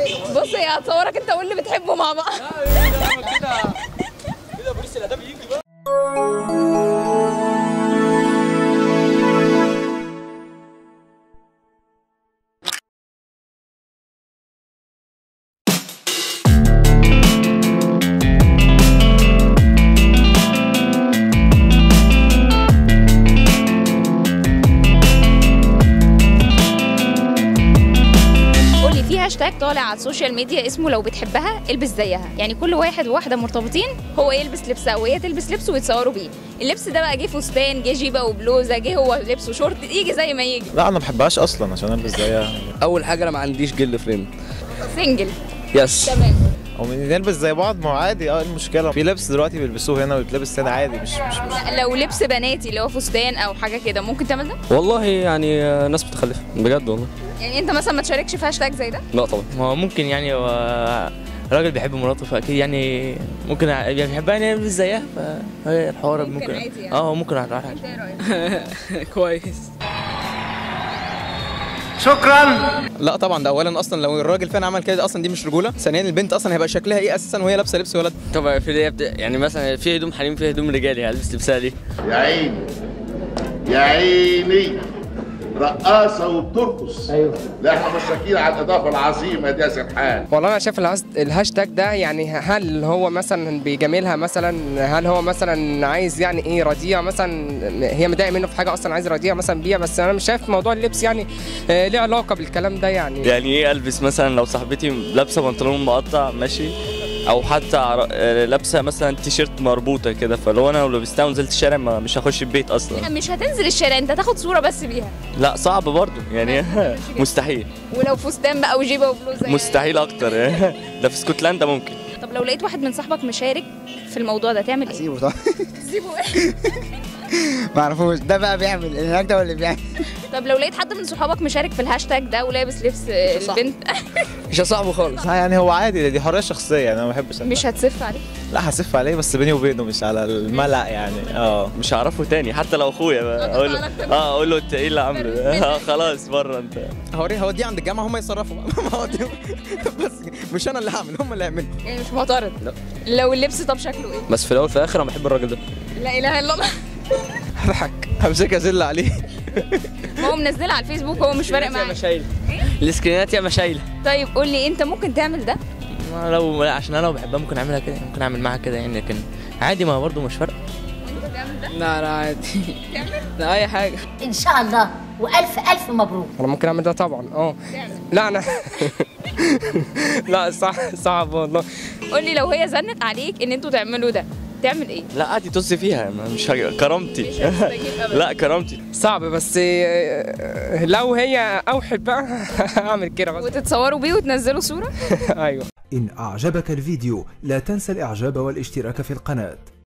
بص هي هتصورك انت واللي بتحبه مع بعض كده كده بوليس الاداب يجي بقى قولي في هاشتاج طالع على السوشيال ميديا اسمه لو بتحبها البس زيها يعني كل واحد وواحده مرتبطين هو يلبس لبسها وهي تلبس لبسه ويتصوروا بيه اللبس ده بقى جه فستان جه جيبه وبلوزه جه هو لبسه شورت يجي زي ما يجي لا انا ما بحبهاش اصلا عشان البس زيها اول حاجه انا ما عنديش جل فريند سنجل يس تمام او نلبس زي بعض ما هو عادي اه إيه المشكله في لبس دلوقتي بيلبسوه هنا ويتلبس هنا عادي مش مش, مش لا، لو لبس بناتي اللي هو فستان او حاجه كده ممكن تعمل ده والله يعني آه، ناس متخلفه بجد والله يعني انت مثلا ما تشاركش في هاشتاج زي ده لا طبعا ما هو ممكن يعني هو راجل بيحب مراته فاكيد يعني ممكن يعني بيحبها يعني يلبس زيها فهي الحوار ممكن ممكن عادي يعني. اه ممكن على حاجه انت ايه رايك كويس لا طبعا ده اولا اصلا لو الراجل فعلا عمل كده اصلا دي مش رجوله ثانيا البنت اصلا هيبقى شكلها ايه اساسا وهي لابسه لبس ولد طبعا في دي يعني مثلا في هدوم حريم في هدوم رجالي هلبس لبسها ليه يا عيني يا عيني رقاصة وبترقص ايوه لا احنا مشاكين على الإضافة العظيمة دي يا سرحان والله انا شايف الهاش- الهاشتاج ده يعني هل هو مثلا بيجاملها مثلا هل هو مثلا عايز يعني ايه رضيع مثلا هي مضايقه منه في حاجه اصلا عايز رضيع مثلا بيها بس انا مش شايف موضوع اللبس يعني آه، ليه علاقه بالكلام ده يعني يعني ايه البس مثلا لو صاحبتي لابسه بنطلون مقطع ماشي او حتى عر- آه، لابسه مثلا تيشيرت مربوطه كده فلو انا لو لبستها ونزلت الشارع ما مش هخش البيت اصلا مش هتنزل الشارع انت هتاخد صوره بس بيها لا صعب برضو يعني مستحيل ولو فستان بقى وجيبه وبلوزه يعني. مستحيل اكتر ده في اسكتلندا ممكن طب لو لقيت واحد من صاحبك مشارك في الموضوع ده تعمل ايه؟ سيبه طبعا سيبه ايه؟ ما اعرفوش ده بقى بيعمل هناك ده اللي بيعمل طب لو لقيت حد من صحابك مشارك في الهاشتاج ده ولابس لبس البنت مش صاحبه خالص لا يعني هو عادي دي حريه شخصيه يعني انا ما بحبش مش هتسف عليه لا هسف عليه بس بيني وبينه مش على الملأ يعني اه مش هعرفه تاني حتى لو اخويا بقى اقول له اه اقول له انت ايه اللي عامله ده؟ اه خلاص بره انت هوريه هوديه عند الجامعه هم يتصرفوا بقى ما هوديه بس مش انا اللي هعمل هم اللي هيعملوا يعني مش معترض لا لو اللبس طب شكله ايه؟ بس في الاول في الاخر انا بحب الراجل ده لا اله الا الله هضحك همسكها زل عليه ما هو منزلها على الفيسبوك هو مش فارق يا معاه مشايله السكرينات يا مشايله طيب قول لي انت ممكن تعمل ده؟ ما لو لا عشان انا لو بحبها ممكن اعملها كده ممكن اعمل معاها كده يعني لكن عادي ما برضه مش فارقه لا لا عادي لا اي حاجه ان شاء الله والف الف مبروك انا ممكن اعمل ده طبعا اه لا انا لا صح صعب والله قول لي لو هي زنت عليك ان انتوا تعملوا ده تعمل ايه؟ لا عادي طز فيها ما- مش هج- كرامتي مش هتستجيب أبداً. لا كرامتي صعب بس آه، لو هي اوحد بقى اعمل كده بس وتتصوروا بيه وتنزلوا صوره؟ ايوه إن أعجبك الفيديو لا تنسى الإعجاب والاشتراك في القناة